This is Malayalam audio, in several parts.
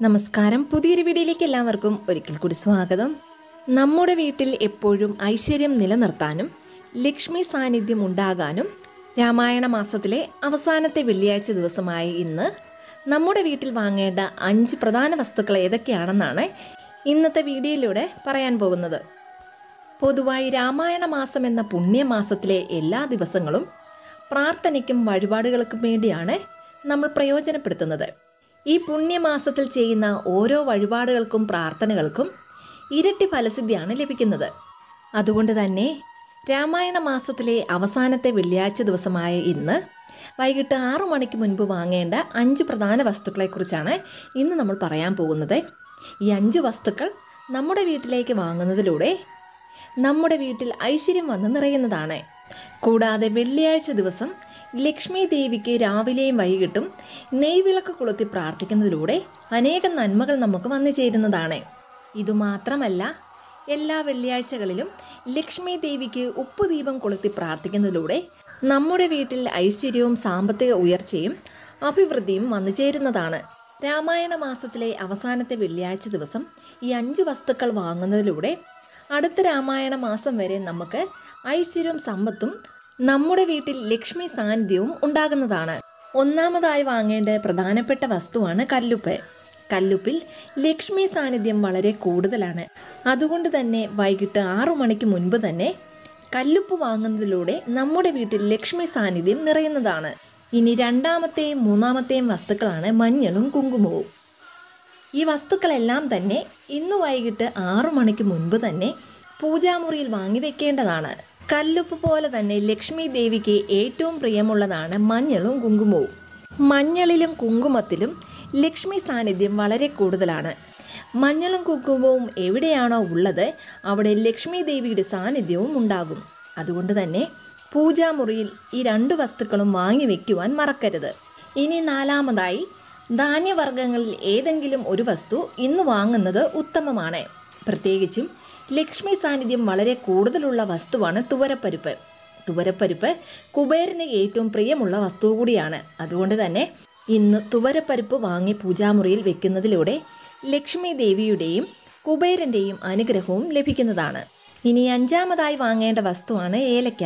നമസ്കാരം പുതിയൊരു വീഡിയോയിലേക്ക് എല്ലാവർക്കും ഒരിക്കൽ കൂടി സ്വാഗതം നമ്മുടെ വീട്ടിൽ എപ്പോഴും ഐശ്വര്യം നിലനിർത്താനും ലക്ഷ്മി സാന്നിധ്യം ഉണ്ടാകാനും രാമായണ മാസത്തിലെ അവസാനത്തെ വെള്ളിയാഴ്ച ദിവസമായ ഇന്ന് നമ്മുടെ വീട്ടിൽ വാങ്ങേണ്ട അഞ്ച് പ്രധാന വസ്തുക്കൾ ഏതൊക്കെയാണെന്നാണ് ഇന്നത്തെ വീഡിയോയിലൂടെ പറയാൻ പോകുന്നത് പൊതുവായി രാമായണ മാസം എന്ന പുണ്യമാസത്തിലെ എല്ലാ ദിവസങ്ങളും പ്രാർത്ഥനയ്ക്കും വഴിപാടുകൾക്കും വേണ്ടിയാണ് നമ്മൾ പ്രയോജനപ്പെടുത്തുന്നത് ഈ പുണ്യമാസത്തിൽ ചെയ്യുന്ന ഓരോ വഴിപാടുകൾക്കും പ്രാർത്ഥനകൾക്കും ഇരട്ടി ഫലസിദ്ധിയാണ് ലഭിക്കുന്നത് അതുകൊണ്ട് തന്നെ രാമായണ മാസത്തിലെ അവസാനത്തെ വെള്ളിയാഴ്ച ദിവസമായ ഇന്ന് വൈകിട്ട് ആറു മണിക്ക് മുൻപ് വാങ്ങേണ്ട അഞ്ച് പ്രധാന വസ്തുക്കളെക്കുറിച്ചാണ് ഇന്ന് നമ്മൾ പറയാൻ പോകുന്നത് ഈ അഞ്ച് വസ്തുക്കൾ നമ്മുടെ വീട്ടിലേക്ക് വാങ്ങുന്നതിലൂടെ നമ്മുടെ വീട്ടിൽ ഐശ്വര്യം വന്ന് നിറയുന്നതാണ് കൂടാതെ വെള്ളിയാഴ്ച ദിവസം ലക്ഷ്മി ദേവിക്ക് രാവിലെയും വൈകിട്ടും നെയ്വിളക്ക് കൊളുത്തി പ്രാർത്ഥിക്കുന്നതിലൂടെ അനേകം നന്മകൾ നമുക്ക് വന്നു ചേരുന്നതാണ് ഇതുമാത്രമല്ല എല്ലാ വെള്ളിയാഴ്ചകളിലും ലക്ഷ്മി ദേവിക്ക് ഉപ്പുദീപം കൊളുത്തി പ്രാർത്ഥിക്കുന്നതിലൂടെ നമ്മുടെ വീട്ടിൽ ഐശ്വര്യവും സാമ്പത്തിക ഉയർച്ചയും അഭിവൃദ്ധിയും വന്നു ചേരുന്നതാണ് രാമായണ മാസത്തിലെ അവസാനത്തെ വെള്ളിയാഴ്ച ദിവസം ഈ അഞ്ച് വസ്തുക്കൾ വാങ്ങുന്നതിലൂടെ അടുത്ത രാമായണ മാസം വരെ നമുക്ക് ഐശ്വര്യവും സമ്പത്തും നമ്മുടെ വീട്ടിൽ ലക്ഷ്മി സാന്നിധ്യവും ഉണ്ടാകുന്നതാണ് ഒന്നാമതായി വാങ്ങേണ്ട പ്രധാനപ്പെട്ട വസ്തുവാണ് കല്ലുപ്പ് കല്ലുപ്പിൽ ലക്ഷ്മി സാന്നിധ്യം വളരെ കൂടുതലാണ് അതുകൊണ്ട് തന്നെ വൈകിട്ട് ആറു മണിക്ക് മുൻപ് തന്നെ കല്ലുപ്പ് വാങ്ങുന്നതിലൂടെ നമ്മുടെ വീട്ടിൽ ലക്ഷ്മി സാന്നിധ്യം നിറയുന്നതാണ് ഇനി രണ്ടാമത്തെയും മൂന്നാമത്തെയും വസ്തുക്കളാണ് മഞ്ഞളും കുങ്കുമവും ഈ വസ്തുക്കളെല്ലാം തന്നെ ഇന്ന് വൈകിട്ട് ആറു മണിക്ക് മുൻപ് തന്നെ പൂജാമുറിയിൽ വാങ്ങി വെക്കേണ്ടതാണ് കല്ലുപ്പ് പോലെ തന്നെ ലക്ഷ്മി ദേവിക്ക് ഏറ്റവും പ്രിയമുള്ളതാണ് മഞ്ഞളും കുങ്കുമവും മഞ്ഞളിലും കുങ്കുമത്തിലും ലക്ഷ്മി സാന്നിധ്യം വളരെ കൂടുതലാണ് മഞ്ഞളും കുങ്കുമവും എവിടെയാണോ ഉള്ളത് അവിടെ ലക്ഷ്മി ദേവിയുടെ സാന്നിധ്യവും ഉണ്ടാകും അതുകൊണ്ട് തന്നെ പൂജാമുറിയിൽ ഈ രണ്ട് വസ്തുക്കളും വാങ്ങി വെക്കുവാൻ മറക്കരുത് ഇനി നാലാമതായി ധാന്യവർഗ്ഗങ്ങളിൽ ഏതെങ്കിലും ഒരു വസ്തു ഇന്ന് വാങ്ങുന്നത് ഉത്തമമാണ് പ്രത്യേകിച്ചും ലക്ഷ്മി സാന്നിധ്യം വളരെ കൂടുതലുള്ള വസ്തുവാണ് തുവരപ്പരിപ്പ് തുവരപ്പരിപ്പ് കുബേരന് ഏറ്റവും പ്രിയമുള്ള വസ്തു കൂടിയാണ് അതുകൊണ്ട് തന്നെ ഇന്ന് തുവരപ്പരിപ്പ് വാങ്ങി പൂജാമുറിയിൽ വെക്കുന്നതിലൂടെ ലക്ഷ്മി ദേവിയുടെയും കുബേരൻ്റെയും അനുഗ്രഹവും ലഭിക്കുന്നതാണ് ഇനി അഞ്ചാമതായി വാങ്ങേണ്ട വസ്തുവാണ് ഏലക്ക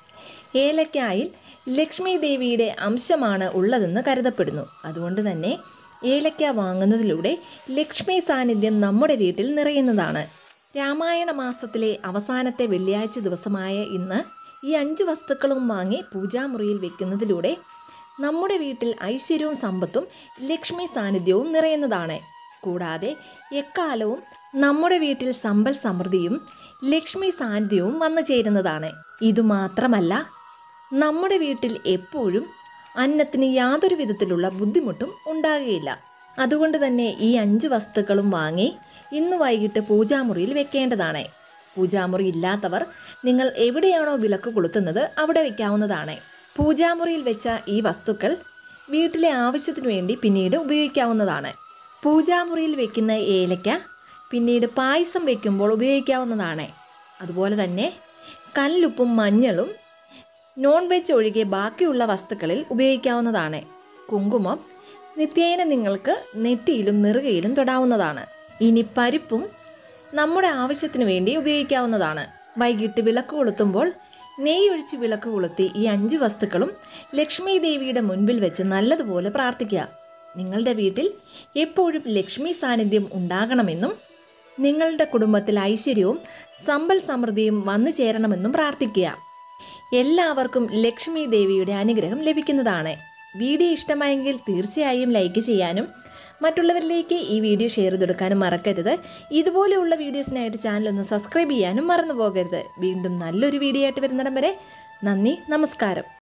ഏലക്കായിൽ ലക്ഷ്മി ദേവിയുടെ അംശമാണ് ഉള്ളതെന്ന് കരുതപ്പെടുന്നു അതുകൊണ്ട് തന്നെ ഏലക്ക വാങ്ങുന്നതിലൂടെ ലക്ഷ്മി സാന്നിധ്യം നമ്മുടെ വീട്ടിൽ നിറയുന്നതാണ് രാമായണ മാസത്തിലെ അവസാനത്തെ വെള്ളിയാഴ്ച ദിവസമായ ഇന്ന് ഈ അഞ്ച് വസ്തുക്കളും വാങ്ങി പൂജാമുറിയിൽ വെക്കുന്നതിലൂടെ നമ്മുടെ വീട്ടിൽ ഐശ്വര്യവും സമ്പത്തും ലക്ഷ്മി സാന്നിധ്യവും നിറയുന്നതാണ് കൂടാതെ എക്കാലവും നമ്മുടെ വീട്ടിൽ സമ്പൽ സമൃദ്ധിയും ലക്ഷ്മി സാന്നിധ്യവും വന്നു ചേരുന്നതാണ് ഇതുമാത്രമല്ല നമ്മുടെ വീട്ടിൽ എപ്പോഴും അന്നത്തിന് യാതൊരു വിധത്തിലുള്ള ബുദ്ധിമുട്ടും ഉണ്ടാകുകയില്ല അതുകൊണ്ട് തന്നെ ഈ അഞ്ച് വസ്തുക്കളും വാങ്ങി ഇന്ന് വൈകിട്ട് പൂജാമുറിയിൽ വെക്കേണ്ടതാണ് പൂജാമുറി ഇല്ലാത്തവർ നിങ്ങൾ എവിടെയാണോ വിളക്ക് കൊളുത്തുന്നത് അവിടെ വെക്കാവുന്നതാണ് പൂജാമുറിയിൽ വെച്ച ഈ വസ്തുക്കൾ വീട്ടിലെ ആവശ്യത്തിനു വേണ്ടി പിന്നീട് ഉപയോഗിക്കാവുന്നതാണ് പൂജാമുറിയിൽ വെക്കുന്ന ഏലക്ക പിന്നീട് പായസം വെക്കുമ്പോൾ ഉപയോഗിക്കാവുന്നതാണ് അതുപോലെ തന്നെ കല്ലുപ്പും മഞ്ഞളും നോൺ വെജ് ഒഴികെ ബാക്കിയുള്ള വസ്തുക്കളിൽ ഉപയോഗിക്കാവുന്നതാണ് കുങ്കുമം നിത്യേന നിങ്ങൾക്ക് നെറ്റിയിലും നെറുകയിലും തൊടാവുന്നതാണ് ഇനി പരിപ്പും നമ്മുടെ ആവശ്യത്തിന് വേണ്ടി ഉപയോഗിക്കാവുന്നതാണ് വൈകിട്ട് വിളക്ക് കൊളുത്തുമ്പോൾ നെയ്യ് ഒഴിച്ച് വിളക്ക് കൊളുത്തി ഈ അഞ്ച് വസ്തുക്കളും ലക്ഷ്മി ദേവിയുടെ മുൻപിൽ വെച്ച് നല്ലതുപോലെ പ്രാർത്ഥിക്കുക നിങ്ങളുടെ വീട്ടിൽ എപ്പോഴും ലക്ഷ്മി സാന്നിധ്യം ഉണ്ടാകണമെന്നും നിങ്ങളുടെ കുടുംബത്തിൽ ഐശ്വര്യവും സമ്പൽ സമൃദ്ധിയും വന്നു ചേരണമെന്നും പ്രാർത്ഥിക്കുക എല്ലാവർക്കും ലക്ഷ്മി ദേവിയുടെ അനുഗ്രഹം ലഭിക്കുന്നതാണ് വീഡിയോ ഇഷ്ടമായെങ്കിൽ തീർച്ചയായും ലൈക്ക് ചെയ്യാനും മറ്റുള്ളവരിലേക്ക് ഈ വീഡിയോ ഷെയർ ചെയ്ത് കൊടുക്കാനും മറക്കരുത് ഇതുപോലെയുള്ള വീഡിയോസിനായിട്ട് ചാനൽ ഒന്ന് സബ്സ്ക്രൈബ് ചെയ്യാനും മറന്നു പോകരുത് വീണ്ടും നല്ലൊരു വീഡിയോ ആയിട്ട് വരുന്നിടം വരെ നന്ദി നമസ്കാരം